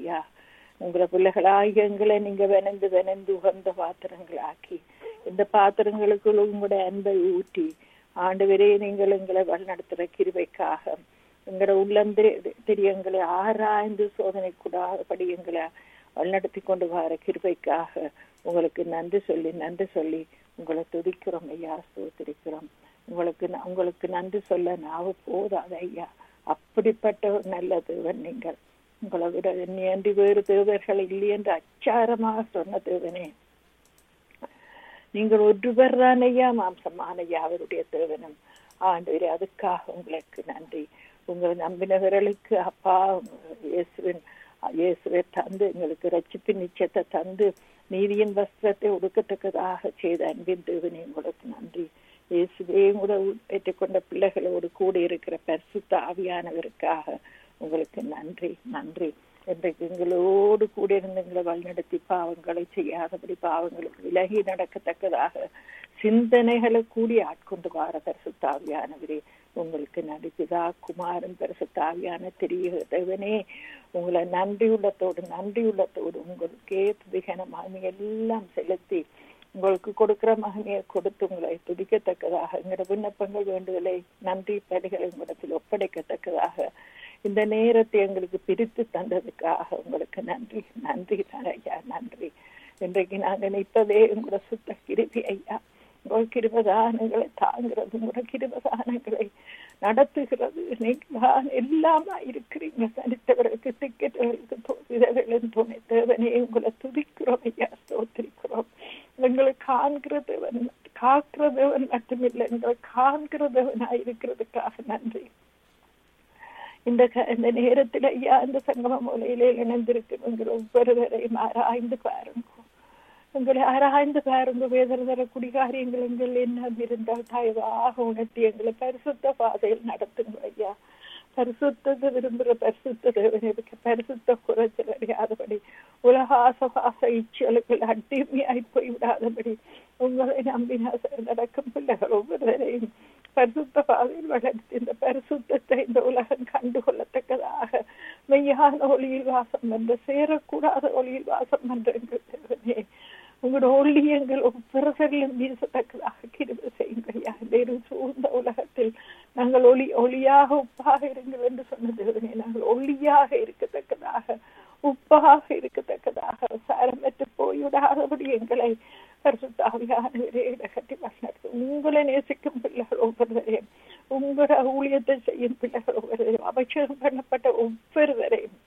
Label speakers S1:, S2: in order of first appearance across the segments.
S1: ஐயா உங்களை பிள்ளைகளாகி எங்களை நீங்க வெனந்து வெனந்து உகந்த பாத்திரங்களாக்கி இந்த பாத்திரங்களுக்குள்ள உங்களுடைய அன்பை ஊற்றி ஆண்டவரே நீங்கள் எங்களை வழிநடத்துகிற கிருபைக்காக எங்களோட உள்ளந்திர தெரியங்களை ஆராய்ந்து சோதனை கூடாதபடி எங்களை வழிநடத்தி கொண்டு வர கிருபைக்காக உங்களுக்கு நன்றி சொல்லி நன்றி சொல்லி உங்களை துதிக்கிறோம் ஐயா ஸ்தோத்திரிக்கிறோம் உங்களுக்கு உங்களுக்கு நன்றி சொல்ல நாவு போதாது ஐயா அப்படிப்பட்ட ஒரு நல்ல தேவன் நீங்கள் உங்களை விட அன்றி வேறு தேவர்கள் இல்லை என்று அச்சாரமாக சொன்ன தேவனே நீங்கள் ஒருவர் தான் ஐயா மாம்சமான அவருடைய தேவனும் ஆண்டு அதுக்காக உங்களுக்கு நன்றி உங்களை நம்பினவர்களுக்கு அப்பா இயேசுவின் இயேசுவை தந்து எங்களுக்கு ரட்சிப்பின் நிச்சயத்தை தந்து நீதியின் வஸ்திரத்தை ஒடுக்கத்தக்கதாக செய்த அன்பின் தேவனே உங்களுக்கு நன்றி இயேசுவே கூட ஏற்றுக்கொண்ட பிள்ளைகளோடு கூட இருக்கிற பரிசுத்த ஆவியானவருக்காக உங்களுக்கு நன்றி நன்றி இன்றைக்கு எங்களோடு கூட இருந்து எங்களை வழிநடத்தி பாவங்களை செய்யாதபடி பாவங்களுக்கு விலகி நடக்கத்தக்கதாக சிந்தனைகளை கூடி ஆட்கொண்டு வார பரிசுத்தாவியானவரே உங்களுக்கு நடிப்புதா குமாரன் பரிசுத்தாவியான தெரிய தேவனே உங்களை நன்றி உள்ளத்தோடு நன்றி உள்ளத்தோடு உங்களுக்கே துதிகன மகிமை எல்லாம் செலுத்தி உங்களுக்கு கொடுக்கிற மகனையை கொடுத்து உங்களை துதிக்கத்தக்கதாக எங்களோட விண்ணப்பங்கள் வேண்டுதலை நன்றி பலிகளை உங்களிடத்தில் ஒப்படைக்கத்தக்கதாக இந்த நேரத்தை எங்களுக்கு பிரித்து தந்ததுக்காக உங்களுக்கு நன்றி நன்றி ஐயா நன்றி இன்றைக்கு நாங்கள் நிற்பதே உங்களோட சுத்த கிருபி ஐயா உங்கள் கிருபதானங்களை தாங்கிறது உங்களோட கிருபதானங்களை நடத்துகிறது நீங்கள் எல்லாமா இருக்கிறீங்க தனித்தவர்களுக்கு திக்கெட்டவர்களுக்கு விதவைகளின் துணை தேவனே உங்களை துதிக்கிறோம் ஐயா ஸ்தோத்திரிக்கிறோம் எங்களை காண்கிறதவன் காக்கிறதவன் மட்டுமில்லை எங்களை காண்கிறதவனாய் இருக்கிறதுக்காக நன்றி இந்த இந்த நேரத்தில் ஐயா இந்த சங்கம மூலையிலே இணைந்திருக்கும் எங்கள் ஒவ்வொருவரையும் ஆராய்ந்து பாருங்க எங்களை ஆராய்ந்து பாருங்க வேதனை தரக்கூடிய காரியங்கள் எங்கள் என்ன இருந்தால் தயவாக உணர்த்தி எங்களை பரிசுத்த பாதையில் நடத்துங்க ஐயா பரிசுத்தத்தை விரும்புகிற பரிசுத்த தேவனுக்கு பரிசுத்த குறைச்சல் அறியாதபடி உலக ஆசபாச இச்சலுக்கள் அடிமையாய் போய் விடாதபடி உங்களை நம்பி நடக்கும் பிள்ளைகள் ஒவ்வொருவரையும் பரிசுத்த பாதையில் வளர்த்து இந்த பரிசுத்தத்தை இந்த உலகம் கண்டுகொள்ளத்தக்கதாக மெய்யான ஒளியில் வாசம் என்ற சேரக்கூடாத ஒளியில் வாசம் என்ற எங்கள் தேவனே உங்களோட ஒளி எங்கள் ஒவ்வொருவரிலும் வீசத்தக்கதாக கிருப செய்யுங்கய்யா இந்த சூழ்ந்த உலகத்தில் நாங்கள் ஒளி ஒளியாக உப்பாக இருங்கள் என்று சொன்ன தேவனே நாங்கள் ஒளியாக இருக்கத்தக்கதாக உப்பாக இருக்கத்தக்கதாக சாரமற்று போய்விடாதபடி எங்களை பரிசுத்தாவியானவரே இடகட்டி வழிநடத்து உங்களை நேசிக்கும் பிள்ளைகள் ஒவ்வொருவரையும் உங்களோட ஊழியத்தை செய்யும் பிள்ளைகள் ஒவ்வொருவரையும் அபட்சம் பண்ணப்பட்ட ஒவ்வொருவரையும்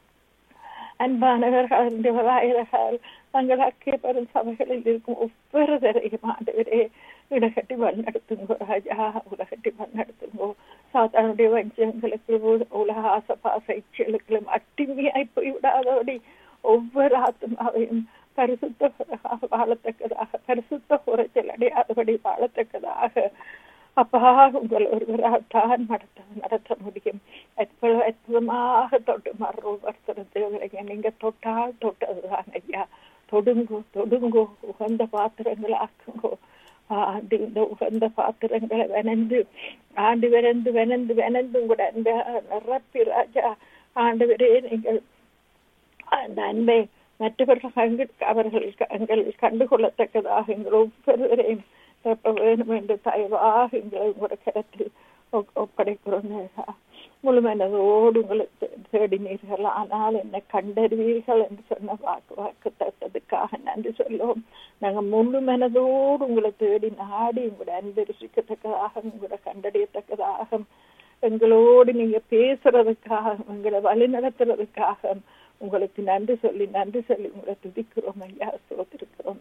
S1: அன்பானவர்கள் வயதர்கள் தங்கள் அக்கியப்பெரும் சபைகளில் இருக்கும் ஒவ்வொருவரையும் ஆண்டவரே இடகட்டி வழிநடத்துங்கோ ராஜா உலகட்டி வழிநடத்துங்கோ சாத்தானுடைய வஞ்சங்களுக்கு உலக ஆசபாச இச்சலுக்களும் அட்டிமையாய் போய்விடாதபடி ஒவ்வொரு ஆத்மாவையும் பரிசுத்த வாழத்தக்கதாக பரிசுத்த குறைச்சல் அடையாதபடி வாழத்தக்கதாக அப்பா உங்கள் ஒருவரால் தான் நடத்த நடத்த முடியும் எவ்வளவு அற்புதமாக தொட்டு மறுபடுத்துறது நீங்க தொட்டால் தொட்டதுதான் ஐயா தொடுங்கோ தொடுங்கோ உகந்த பாத்திரங்கள் ஆக்குங்கோ ஆண்டு இந்த உகந்த பாத்திரங்களை வெனந்து ஆண்டு விரைந்து வெனந்து வெனந்து கூட அந்த நிரப்பி ராஜா ஆண்டு வரே நீங்கள் அந்த அன்பை மற்றவர்கள் கண்டு அவர்கள் எங்கள் கண்டுகொள்ளத்தக்கதாக எங்கள் ஒவ்வொருவரையும் வேணும் என்று தயவாக எங்களை உங்களோட கரத்தில் ஒப்படைக்கிறோம் முழுமனதோடு உங்களை தேடினீர்கள் ஆனால் என்னை கண்டறிவீர்கள் என்று சொன்ன வாக்கு வாக்கு தட்டதுக்காக நன்றி சொல்லுவோம் நாங்கள் முழு மனதோடு உங்களை தேடி நாடி உங்களோட அன்பரிசிக்கத்தக்கதாக உங்களோட கண்டறியத்தக்கதாக எங்களோடு நீங்க பேசுறதுக்காக எங்களை வழி நடத்துறதுக்காக உங்களுக்கு நன்றி சொல்லி நன்றி சொல்லி உங்களை துதிக்கிறோம் ஐயா சோத்திருக்கிறோம்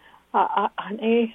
S1: அநேக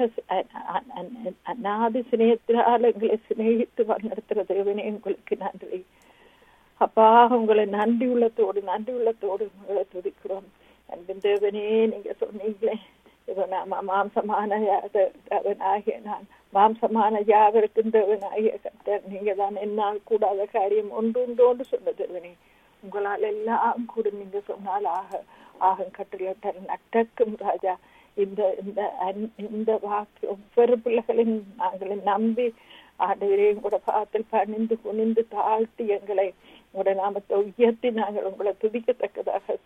S1: அநாதி சிநேகத்தினால் எங்களை சிநேகித்து வழிநடத்துற தேவனே உங்களுக்கு நன்றி அப்பா உங்களை நன்றி உள்ளத்தோடு நன்றி உள்ளத்தோடு உங்களை துதிக்கிறோம் அன்பின் தேவனே நீங்க சொன்னீங்களே நாம மாம்சமான தேவனாகிய நான் மாம்சமான யாவருக்கும் தேவனாகிய கர்த்தர் நீங்க தான் என்னால் கூடாத காரியம் ஒன்று உண்டோன்னு சொன்ன தேவனே உங்களால் எல்லாம் கூட நீங்க சொன்னால் ஆக ஆகும் கட்டில நட்டக்கும் ராஜா இந்த இந்த இந்த வாக்கு ஒவ்வொரு பிள்ளைகளையும் நாங்களை நம்பி ஆண்டவரையும் கூட பாத்தில் பணிந்து குனிந்து தாழ்த்தி எங்களை உங்களோட நாமத்தை உயர்த்தி நாங்கள் உங்களை துதிக்கத்தக்கதாக